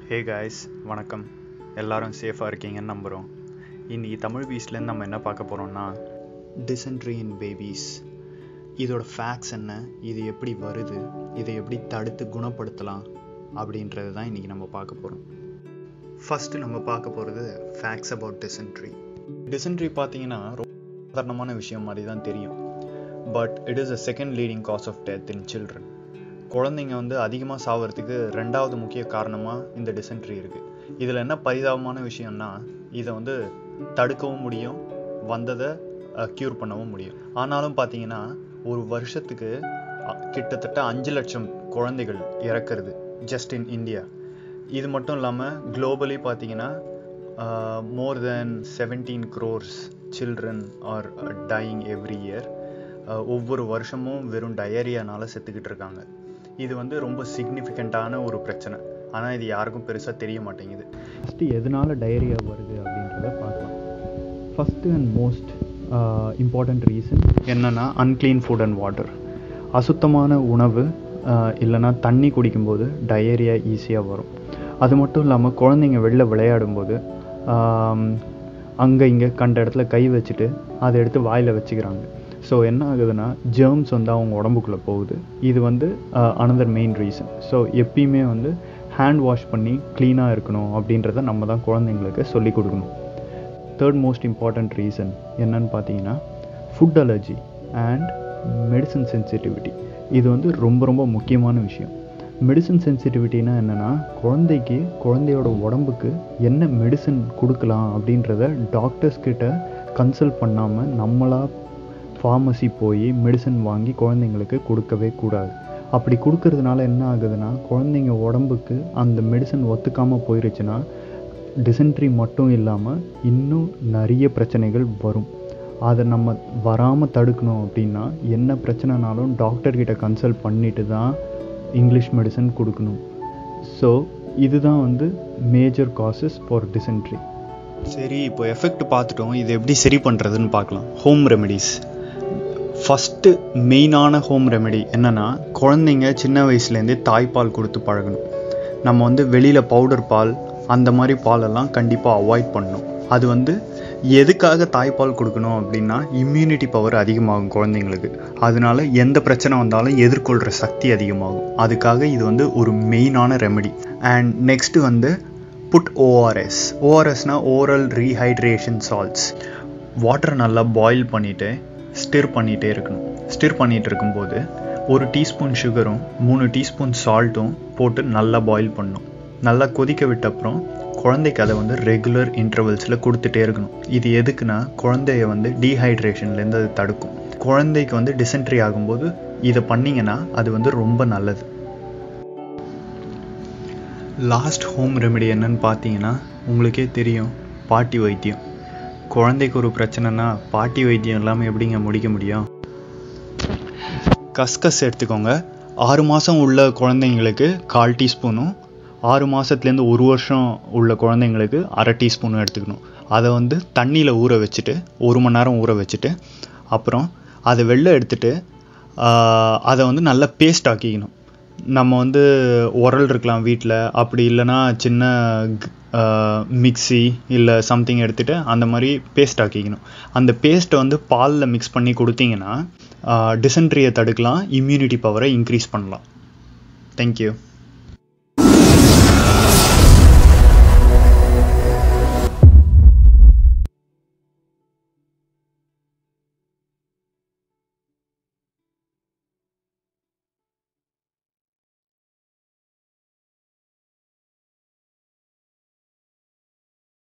hey guys வணக்கம் எல்லாரும் சேஃபாக இருக்கீங்கன்னு நம்புகிறோம் இன்றைக்கி தமிழ் பீஸ்லேருந்து நம்ம என்ன பார்க்க போகிறோம்னா டிசென்ட்ரி இன் பேபிஸ் இதோட ஃபேக்ட்ஸ் என்ன இது எப்படி வருது இதை எப்படி தடுத்து குணப்படுத்தலாம் அப்படின்றது தான் இன்றைக்கி நம்ம பார்க்க போகிறோம் ஃபஸ்ட்டு நம்ம பார்க்க போகிறது ஃபேக்ட்ஸ் அபவுட் டிசென்ட்ரி டிசென்ட்ரி பார்த்தீங்கன்னா ரொம்ப சாதாரணமான விஷயம் மாதிரி தான் தெரியும் but it is a second leading cause of death in children குழந்தைங்க வந்து அதிகமாக சாவறதுக்கு ரெண்டாவது முக்கிய காரணமாக இந்த டிசென்ட்ரி இருக்குது இதில் என்ன பரிதாபமான விஷயம்னா இதை வந்து தடுக்கவும் முடியும் வந்ததை க்யூர் பண்ணவும் முடியும் ஆனாலும் பார்த்தீங்கன்னா ஒரு வருஷத்துக்கு அ- கிட்டத்தட்ட அஞ்சு லட்சம் குழந்தைகள் இறக்கிறது ஜஸ்ட் இன் இந்தியா இது மட்டும் இல்லாமல் குளோபலி பார்த்தீங்கன்னா more than seventeen crores children are dying every year ஒவ்வொரு வருஷமும் வெறும் டயரியானால செத்துக்கிட்டு இருக்காங்க இது வந்து ரொம்ப சிக்னிஃபிகண்ட்டான ஒரு பிரச்சனை ஆனால் இது யாருக்கும் பெருசாக தெரிய மாட்டேங்குது ஃபஸ்ட்டு எதனால் டயரியா வருது அப்படின்றத பார்க்கலாம் first and most important reason என்னன்னா அன்க்ளீன் ஃபுட் அண்ட் வாட்டர் அசுத்தமான உணவு ஆஹ், இல்லைன்னா தண்ணி குடிக்கும்போது டயரியா ஈஸியாக வரும் அது மட்டும் இல்லாமல் குழந்தைங்க வெளில விளையாடும்போது அங்கே இங்கே கண்ட இடத்துல கை வச்சுட்டு அதை எடுத்து வாயில் வச்சுக்கிறாங்க ஸோ என்ன ஆகுதுன்னா ஜெர்ம்ஸ் வந்து அவங்க உடம்புக்குள்ளே போகுது இது வந்து அனதர் மெயின் ரீசன் ஸோ எப்பயுமே வந்து ஹேண்ட் வாஷ் பண்ணி க்ளீனாக இருக்கணும் அப்படின்றத நம்ம தான் குழந்தைங்களுக்கு சொல்லிக் கொடுக்கணும் தேர்ட் மோஸ்ட் இம்பார்ட்டண்ட் ரீசன் என்னன்னு பார்த்தீங்கன்னா food allergy and medicine sensitivity இது வந்து ரொம்ப ரொம்ப முக்கியமான விஷயம் மெடிசன் சென்சிட்டிவிட்டினா என்னென்னா குழந்தைக்கு குழந்தையோட உடம்புக்கு என்ன மெடிசன் கொடுக்கலாம் அப்படின்றத டாக்டர்ஸ் கிட்ட கன்சல்ட் பண்ணாமல் நம்மளா ஃபார்மசி போய் மெடிசன் வாங்கி குழந்தைங்களுக்கு கொடுக்கவே கூடாது அப்படி கொடுக்கறதுனால என்ன ஆகுதுன்னா குழந்தைங்க உடம்புக்கு அந்த மெடிசன் ஒத்துக்காமல் போயிருச்சுன்னா டிசென்ட்ரி மட்டும் இல்லாமல் இன்னும் நிறைய பிரச்சனைகள் வரும் அதை நம்ம வராமல் தடுக்கணும் அப்படின்னா என்ன பிரச்சனைனாலும் டாக்டர்கிட்ட கன்சல்ட் பண்ணிட்டு தான் இங்கிலீஷ் மெடிசன் கொடுக்கணும் ஸோ இதுதான் வந்து மேஜர் காசஸ் ஃபார் டிசென்ட்ரி சரி இப்போ எஃபெக்ட் பார்த்துட்டோம் இது எப்படி சரி பண்ணுறதுன்னு பார்க்கலாம் ஹோம் ரெமெடிஸ் ஃபஸ்ட்டு மெயினான ஹோம் ரெமெடி என்னன்னா குழந்தைங்க சின்ன வயசுலேருந்தே தாய்ப்பால் கொடுத்து பழகணும் நம்ம வந்து வெளியில் பவுடர் பால் அந்த மாதிரி பாலெல்லாம் கண்டிப்பாக அவாய்ட் பண்ணணும் அது வந்து எதுக்காக தாய்ப்பால் கொடுக்கணும் அப்படின்னா இம்யூனிட்டி பவர் அதிகமாகும் குழந்தைங்களுக்கு அதனால எந்த பிரச்சனை வந்தாலும் எதிர்கொள்கிற சக்தி அதிகமாகும் அதுக்காக இது வந்து ஒரு மெயினான ரெமெடி அண்ட் நெக்ஸ்ட் வந்து புட் ஓஆர்எஸ் ஓஆர்எஸ்னா ஓரல் ரீஹைட்ரேஷன் சால்ட்ஸ் வாட்டர் நல்லா பாயில் பண்ணிவிட்டு ஸ்டிர் பண்ணிகிட்டே இருக்கணும் ஸ்டிர் பண்ணிகிட்டு இருக்கும்போது ஒரு டீஸ்பூன் சுகரும் மூணு டீஸ்பூன் சால்ட்டும் போட்டு நல்லா பாயில் பண்ணணும் நல்லா கொதிக்க விட்ட அப்புறம் குழந்தைக்கு அதை வந்து ரெகுலர் இன்டர்வல்ஸில் கொடுத்துட்டே இருக்கணும் இது எதுக்குன்னா குழந்தைய வந்து டீஹைட்ரேஷன்லேருந்து அது தடுக்கும் குழந்தைக்கு வந்து டிசென்ட்ரி ஆகும்போது இதை பண்ணீங்கன்னா அது வந்து ரொம்ப நல்லது லாஸ்ட் ஹோம் ரெமெடி என்னன்னு பார்த்தீங்கன்னா உங்களுக்கே தெரியும் பாட்டி வைத்தியம் குழந்தைக்கு ஒரு பிரச்சனைனா பாட்டி வைத்தியம் இல்லாமல் எப்படிங்க முடிக்க முடியும் கஸ்கஸ் எடுத்துக்கோங்க ஆறு மாதம் உள்ள குழந்தைங்களுக்கு கால் டீஸ்பூனும் ஆறு மாதத்துலேருந்து ஒரு வருஷம் உள்ள குழந்தைங்களுக்கு அரை டீஸ்பூனும் எடுத்துக்கணும் அதை வந்து தண்ணியில் ஊற வச்சுட்டு ஒரு மணி நேரம் ஊற வச்சுட்டு அப்புறம் அதை வெளில எடுத்துட்டு ஆஹ், அதை வந்து நல்லா பேஸ்ட் ஆக்கிக்கணும் நம்ம வந்து உரல் இருக்கலாம் வீட்டில் அப்படி இல்லைன்னா சின்ன மிக்ஸி இல்லை சம்திங் எடுத்துகிட்டு அந்த மாதிரி பேஸ்ட் ஆக்கிக்கணும் அந்த பேஸ்ட்டை வந்து பாலில் மிக்ஸ் பண்ணி கொடுத்தீங்கன்னா டிசென்ட்ரியை தடுக்கலாம் இம்யூனிட்டி பவரை இன்க்ரீஸ் பண்ணலாம் தேங்க்யூ